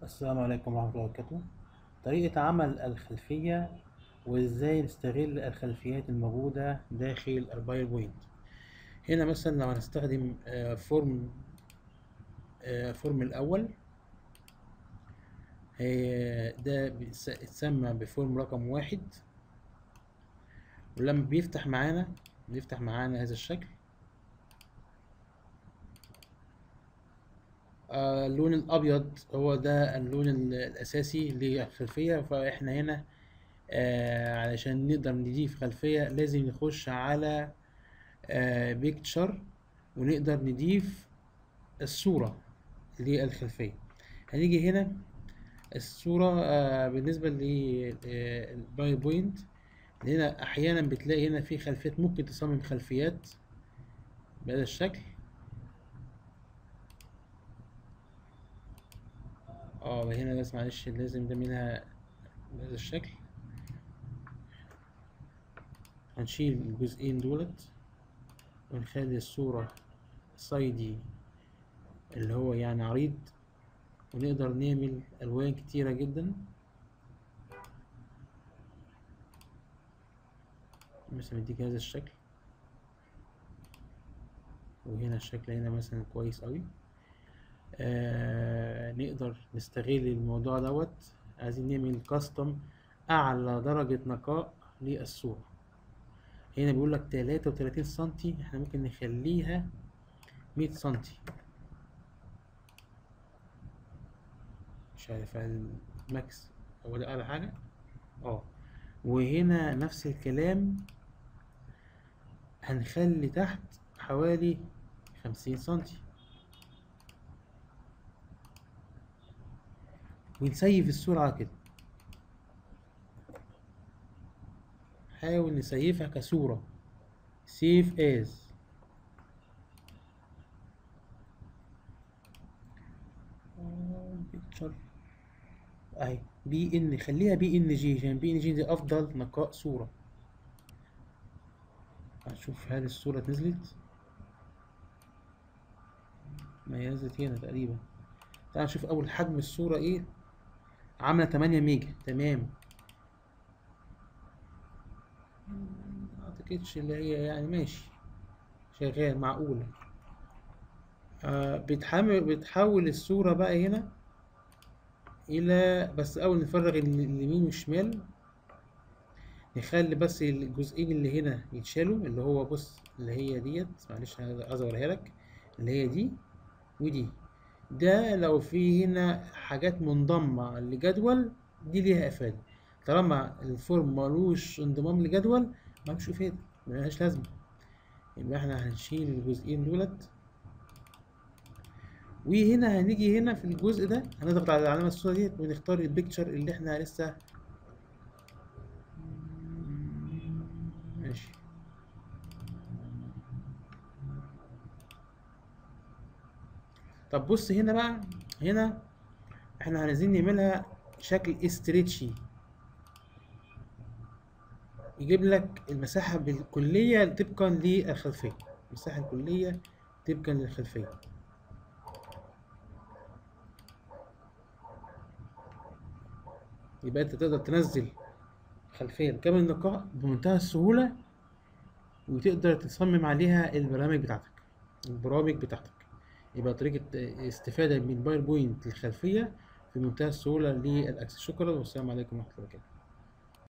السلام عليكم ورحمة الله وبركاته طريقة عمل الخلفية وازاي نستغل الخلفيات الموجودة داخل الباوربوينت هنا مثلا لو هنستخدم آه، فورم آه، فورم الأول هي ده بيتس- يتسمى بفورم رقم واحد ولما بيفتح معانا بيفتح معانا هذا الشكل آه، اللون الأبيض هو ده اللون ال- الأساسي للخلفية فإحنا هنا آه، علشان نقدر نضيف خلفية لازم نخش على بيكتشر ونقدر نضيف الصورة للخلفية هنيجي هنا الصورة آه، بالنسبة للباوربوينت هنا أحيانا بتلاقي هنا في خلفيات ممكن تصمم خلفيات بهذا الشكل اه هنا بس معلش لازم ده منها بهذا الشكل هنشيل الجزئين دولت ونخلي الصورة صيدي اللي هو يعني عريض ونقدر نعمل ألوان كتيرة جدا مثلا نديك هذا الشكل وهنا الشكل هنا مثلا كويس أوي آه نقدر نستغل الموضوع دوت عايزين نعمل كاستم أعلى درجة نقاء للصورة هنا بيقول لك تلاتة وتلاتين سنتي احنا ممكن نخليها مية سنتي مش عارف هل ماكس هو ده أعلى حاجة اه وهنا نفس الكلام هنخلي تحت حوالي خمسين سنتي ونسيف السرعة كده حاول نسيفها كصورة سيف از بيكتشر اهي بي ان خليها بي ان جي عشان بي ان جي دي افضل نقاء صورة هنشوف هل الصورة نزلت ما هي نزلت هنا تقريبا تعال نشوف اول حجم الصورة ايه عاملة تمانية ميجا تمام ما اعتقدش اللي هي يعني ماشي شغال معقولة آه بتحمل بتحول الصورة بقى هنا إلى بس أول نفرغ ال- اليمين والشمال نخلي بس الجزئين اللي هنا يتشالوا اللي هو بص اللي هي ديت معلش أنا عايز أوريها لك اللي هي دي ودي ده لو في هنا حاجات منضمة لجدول دي ليها إفادة طالما الفورم ملوش انضمام لجدول ملوش إفادة ملهاش لازمة يبقى احنا هنشيل الجزئين دولت وهنا هنيجي هنا في الجزء ده هنضغط على العلامة السوداء ديت ونختار البيكتشر اللي احنا لسه ماشي طب بص هنا بقى هنا احنا عايزين نعملها شكل استريتشي يجيب لك المساحة بالكلية طبقا للخلفية المساحة الكلية طبقا للخلفية يبقى انت تقدر تنزل خلفية بكامل النقاء بمنتهى السهولة وتقدر تصمم عليها البرامج بتاعتك البرامج بتاعتك يبقى طريقة استفادة من باوربوينت للخلفية في منتهى السهولة للأكسس شكرا والسلام عليكم ورحمة الله وبركاته